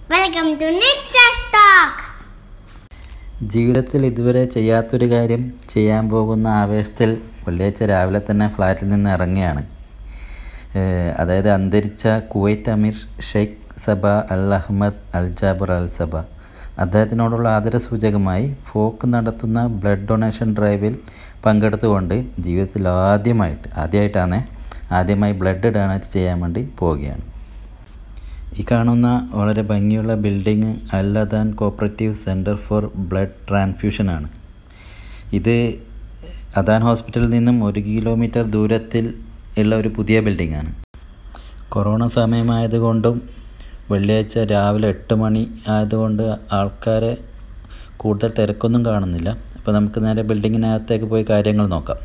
welcome to next Stokes ജീവിതത്തിൽ ഇതുവരെ ചെയ്യാത്തൊരു കാര്യം ചെയ്യാൻ പോകുന്ന ആവേശത്തിൽ വെള്ളിയാഴ്ച രാവിലെ തന്നെ ഫ്ലാറ്റിൽ നിന്ന് ഇറങ്ങിയാണ് ഏഹ് അതായത് അന്തരിച്ച Kuwait Amir Sheikh Sabah Al Ahmad Al Jaber Al Sabah അദ്ദേഹത്തിനോടുള്ള ആദരസൂചകമായി ഫോക്ക് നടത്തുന്ന ബ്ലഡ് ഡൊണേഷൻ ഡ്രൈവിൽ പങ്കെടുത്തുകൊണ്ട് ജീവിതത്തിൽ ആദ്യമായിട്ട് ആദ്യമായിട്ടാണ് ആദ്യമായി ബ്ലഡ് ഡൊണേറ്റ് ചെയ്യാൻ വേണ്ടി പോവുകയാണ് ഈ കാണുന്ന വളരെ ഭംഗിയുള്ള building Al Adan cooperative centre for blood ട്രാൻസ്ഫ്യൂഷനാണ് ഇത് അദാൻ ഹോസ്പിറ്റലിൽ നിന്നും ഒരു കിലോമീറ്റർ ദൂരത്തിൽ ഉള്ള ഒരു പുതിയ ബിൽഡിംഗാണ് കൊറോണ സമയമായതുകൊണ്ടും വെള്ളിയാഴ്ച രാവിലെ എട്ട് മണി ആയതുകൊണ്ട് ആൾക്കാരെ കൂടുതൽ തിരക്കൊന്നും കാണുന്നില്ല അപ്പോൾ നമുക്ക് നേരെ ബിൽഡിങ്ങിനകത്തേക്ക് പോയി കാര്യങ്ങൾ നോക്കാം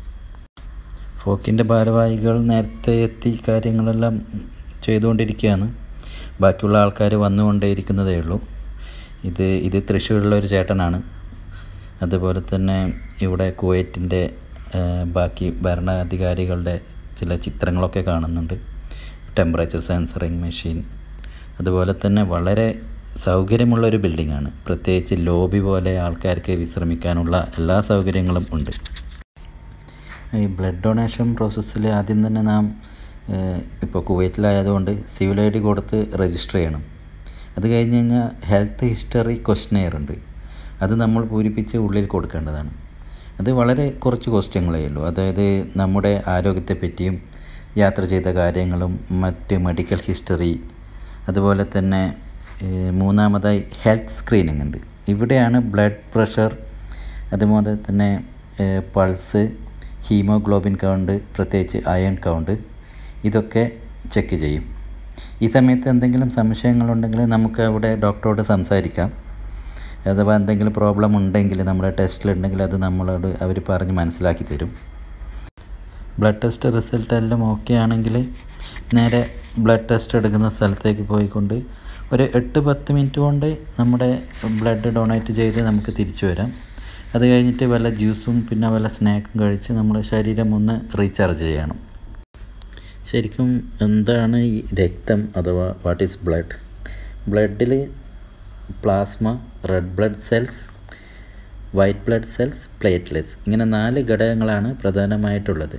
ഫോക്കിൻ്റെ ഭാരവാഹികൾ നേരത്തെ എത്തി കാര്യങ്ങളെല്ലാം ചെയ്തുകൊണ്ടിരിക്കുകയാണ് ബാക്കിയുള്ള ആൾക്കാർ വന്നുകൊണ്ടേയിരിക്കുന്നതേ ഉള്ളൂ ഇത് ഇത് തൃശ്ശൂരിലുള്ള ഒരു ചേട്ടനാണ് അതുപോലെ തന്നെ ഇവിടെ കുവൈറ്റിൻ്റെ ബാക്കി ഭരണാധികാരികളുടെ ചില ചിത്രങ്ങളൊക്കെ കാണുന്നുണ്ട് ടെമ്പറേച്ചർ സെൻസറിങ് മെഷീൻ അതുപോലെ തന്നെ വളരെ സൗകര്യമുള്ള ഒരു ബിൽഡിങ്ങാണ് പ്രത്യേകിച്ച് ലോബി പോലെ ആൾക്കാർക്ക് വിശ്രമിക്കാനുള്ള എല്ലാ സൗകര്യങ്ങളും ഉണ്ട് ഈ ബ്ലഡ് ഡൊണേഷൻ പ്രോസസ്സിൽ ആദ്യം തന്നെ നാം ഇപ്പോൾ കുവൈറ്റിലായതുകൊണ്ട് സിവിൽ ഐ ഡി കൊടുത്ത് രജിസ്റ്റർ ചെയ്യണം അത് കഴിഞ്ഞ് കഴിഞ്ഞാൽ ഹെൽത്ത് ഹിസ്റ്ററി ക്വസ്റ്റനെയർ ഉണ്ട് അത് നമ്മൾ പൂരിപ്പിച്ച് ഉള്ളിൽ കൊടുക്കേണ്ടതാണ് അത് വളരെ കുറച്ച് ക്വസ്റ്റ്യങ്ങളേ ഉള്ളൂ അതായത് നമ്മുടെ ആരോഗ്യത്തെ പറ്റിയും യാത്ര ചെയ്ത കാര്യങ്ങളും മറ്റ് മെഡിക്കൽ ഹിസ്റ്ററി അതുപോലെ തന്നെ ഏഹ്, മൂന്നാമതായി ഹെൽത്ത് സ്ക്രീനിങ് ഉണ്ട് ഇവിടെയാണ് ബ്ലഡ് പ്രഷർ അതുപോലെ തന്നെ ഏഹ്, പൾസ് ഹീമോഗ്ലോബിൻ കൗണ്ട് പ്രത്യേകിച്ച് അയൺ കൗണ്ട് ഇതൊക്കെ ചെക്ക് ചെയ്യും ഈ സമയത്ത് എന്തെങ്കിലും സംശയങ്ങളുണ്ടെങ്കിൽ നമുക്ക് അവിടെ ഡോക്ടറോട് സംസാരിക്കാം അഥവാ എന്തെങ്കിലും പ്രോബ്ലം ഉണ്ടെങ്കിൽ നമ്മുടെ ടെസ്റ്റിലുണ്ടെങ്കിൽ അത് നമ്മളോട് അവർ പറഞ്ഞ് മനസ്സിലാക്കി തരും ബ്ലഡ് ടെസ്റ്റ് റിസൾട്ട് എല്ലാം ഓക്കെ ആണെങ്കിൽ നേരെ ബ്ലഡ് ടെസ്റ്റ് എടുക്കുന്ന സ്ഥലത്തേക്ക് പോയിക്കൊണ്ട് ഒരു എട്ട് പത്ത് മിനിറ്റ് കൊണ്ട് നമ്മുടെ ബ്ലഡ് ഡൊണേറ്റ് ചെയ്ത് നമുക്ക് തിരിച്ചു വരാം അത് കഴിഞ്ഞിട്ട് വല്ല ജ്യൂസും പിന്നെ വല്ല സ്നാക്കും കഴിച്ച് നമ്മുടെ ശരീരം ഒന്ന് റീചാർജ് ചെയ്യണം ശരിക്കും എന്താണ് ഈ രക്തം അഥവാ വാട്ട് ഈസ് ബ്ലഡ് ബ്ലഡിൽ plasma red blood cells white blood cells platelets ഇങ്ങനെ നാല് ഘടകങ്ങളാണ് പ്രധാനമായിട്ടുള്ളത്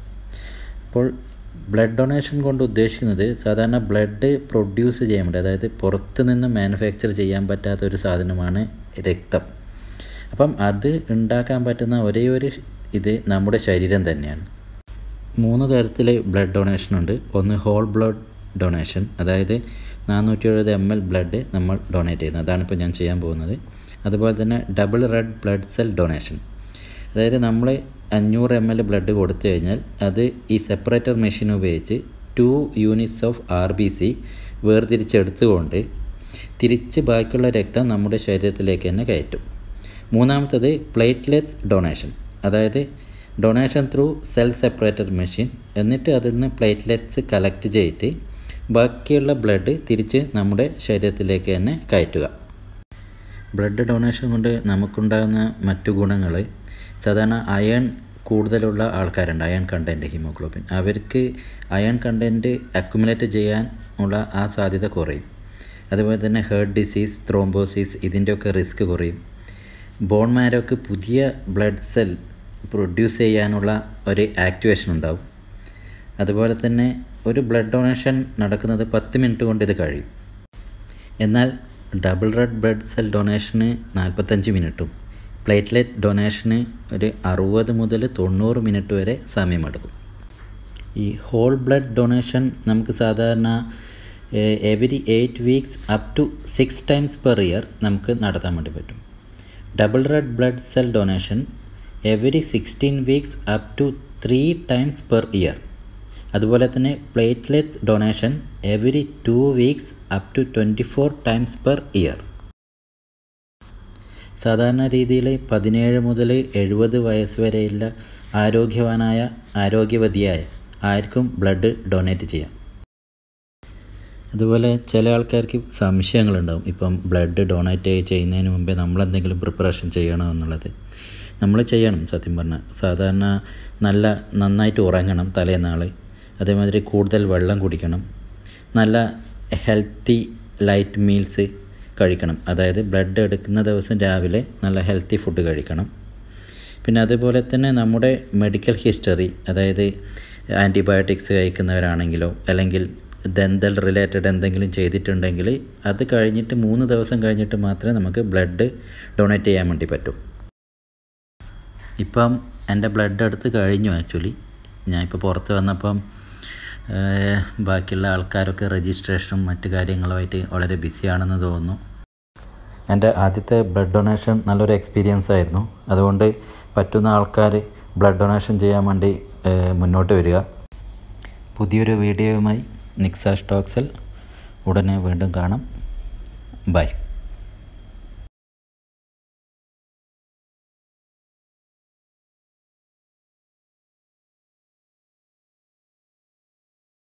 അപ്പോൾ ബ്ലഡ് ഡൊണേഷൻ കൊണ്ട് ഉദ്ദേശിക്കുന്നത് സാധാരണ ബ്ലഡ് പ്രൊഡ്യൂസ് ചെയ്യാൻ വേണ്ടി അതായത് പുറത്ത് നിന്ന് മാനുഫാക്ചർ ചെയ്യാൻ പറ്റാത്ത ഒരു സാധനമാണ് രക്തം അപ്പം അത് ഉണ്ടാക്കാൻ പറ്റുന്ന ഒരേ ഒരു ഇത് നമ്മുടെ ശരീരം തന്നെയാണ് മൂന്ന് തരത്തിൽ ബ്ലഡ് ഡൊണേഷൻ ഉണ്ട് ഒന്ന് ഹോൾ ബ്ലഡ് ഡൊണേഷൻ അതായത് നാനൂറ്റി എഴുപത് എം എൽ ബ്ലഡ് നമ്മൾ ഡൊണേറ്റ് ചെയ്യുന്നത് അതാണ് ഇപ്പോൾ ഞാൻ ചെയ്യാൻ പോകുന്നത് അതുപോലെ തന്നെ double red blood cell donation അതായത് നമ്മൾ അഞ്ഞൂറ് എം എൽ ബ്ലഡ് കൊടുത്തു കഴിഞ്ഞാൽ അത് ഈ സെപ്പറേറ്റർ മെഷീൻ ഉപയോഗിച്ച് two units of R B C വേർതിരിച്ചെടുത്തുകൊണ്ട് തിരിച്ച് ബാക്കിയുള്ള രക്തം നമ്മുടെ ശരീരത്തിലേക്ക് തന്നെ കയറ്റും മൂന്നാമത്തത് പ്ലേറ്റ്ലെറ്റ്സ് ഡൊണേഷൻ അതായത് donation through cell separator machine എന്നിട്ട് അതിൽ നിന്ന് പ്ലേറ്റ്ലെറ്റ്സ് കളക്ട് ചെയ്തിട്ട് ബാക്കിയുള്ള ബ്ലഡ് തിരിച്ച് നമ്മുടെ ശരീരത്തിലേക്ക് തന്നെ കയറ്റുക ബ്ലഡ് ഡൊണേഷൻ കൊണ്ട് നമുക്കുണ്ടാകുന്ന മറ്റു ഗുണങ്ങൾ സാധാരണ അയൺ കൂടുതലുള്ള ആൾക്കാരുണ്ട് അയൺ കണ്ടൻറ്റ് ഹീമോഗ്ലോബിൻ അവർക്ക് അയൺ കണ്ടൻറ്റ് അക്യുമുലേറ്റ് ചെയ്യാൻ ഉള്ള ആ സാധ്യത കുറയും അതുപോലെ തന്നെ ഹേർട്ട് ഡിസീസ് ത്രോംബോസിസ് ഇതിൻ്റെയൊക്കെ റിസ്ക് കുറയും ബോൺ മാരോക്ക് പുതിയ ബ്ലഡ് സെൽ പ്രൊഡ്യൂസ് ചെയ്യാനുള്ള ഒരു ആക്ടിവേഷൻ ഉണ്ടാവും അതുപോലെ തന്നെ ഒരു ബ്ലഡ് ഡൊണേഷൻ നടക്കുന്നത് പത്ത് മിനിറ്റ് കൊണ്ട് ഇത് കഴിയും എന്നാൽ ഡബിൾ റെഡ് ബ്ലഡ് സെൽ ഡൊണേഷന് നാൽപ്പത്തഞ്ച് മിനിറ്റും പ്ലേറ്റ്ലെറ്റ് ഡൊണേഷന് ഒരു അറുപത് മുതൽ തൊണ്ണൂറ് മിനിറ്റ് വരെ സമയമെടുക്കും ഈ ഹോൾ ബ്ലഡ് ഡൊണേഷൻ നമുക്ക് സാധാരണ every eight weeks up to six times per year നമുക്ക് നടത്താൻ വേണ്ടി പറ്റും double red blood cell donation every sixteen weeks up to three times per year അതുപോലെ തന്നെ platelets donation every two weeks up to twenty four times per year സാധാരണ രീതിയിൽ പതിനേഴ് മുതൽ എഴുപത് വയസ്സ് വരെയുള്ള ആരോഗ്യവാനായ ആരോഗ്യവതിയായ ആർക്കും ബ്ലഡ് ഡൊണേറ്റ് ചെയ്യാം അതുപോലെ ചില ആൾക്കാർക്ക് സംശയങ്ങളുണ്ടാവും ഇപ്പം ബ്ലഡ് ഡൊണേറ്റ് ചെയ്യുന്നതിന് മുമ്പേ നമ്മൾ എന്തെങ്കിലും പ്രിപ്പറേഷൻ ചെയ്യണോ എന്നുള്ളത് നമ്മൾ ചെയ്യണം സത്യം പറഞ്ഞാൽ സാധാരണ നല്ല നന്നായിട്ട് ഉറങ്ങണം തലേനാൾ അതേമാതിരി കൂടുതൽ വെള്ളം കുടിക്കണം നല്ല ഹെൽത്തി ലൈറ്റ് മീൽസ് കഴിക്കണം അതായത് ബ്ലഡ് എടുക്കുന്ന ദിവസം രാവിലെ നല്ല ഹെൽത്തി ഫുഡ് കഴിക്കണം പിന്നെ അതുപോലെ തന്നെ നമ്മുടെ മെഡിക്കൽ ഹിസ്റ്ററി അതായത് ആൻറ്റിബയോട്ടിക്സ് കഴിക്കുന്നവരാണെങ്കിലോ അല്ലെങ്കിൽ ദന്തൽ റിലേറ്റഡ് എന്തെങ്കിലും ചെയ്തിട്ടുണ്ടെങ്കിൽ അത് കഴിഞ്ഞിട്ട് മൂന്ന് ദിവസം കഴിഞ്ഞിട്ട് മാത്രമേ നമുക്ക് ബ്ലഡ് ഡൊണേറ്റ് ചെയ്യാൻ വേണ്ടി പറ്റൂ ഇപ്പം എൻ്റെ ബ്ലഡ് എടുത്ത് കഴിഞ്ഞു ആക്ച്വലി ഞാനിപ്പോൾ പുറത്ത് വന്നപ്പം ഏഹ്, ബാക്കിയുള്ള ആൾക്കാരൊക്കെ രജിസ്ട്രേഷനും മറ്റു കാര്യങ്ങളുമായിട്ട് വളരെ ബിസിയാണെന്ന് തോന്നുന്നു എൻ്റെ ആദ്യത്തെ ബ്ലഡ് ഡൊണേഷൻ നല്ലൊരു എക്സ്പീരിയൻസ് ആയിരുന്നു അതുകൊണ്ട് പറ്റുന്ന ആൾക്കാർ ബ്ലഡ് ഡൊണേഷൻ ചെയ്യാൻ വേണ്ടി ഏഹ്, മുന്നോട്ട് വരിക പുതിയൊരു വീഡിയോയുമായി നിക്സ സ്റ്റോക്സിൽ ഉടനെ വീണ്ടും കാണാം ബൈ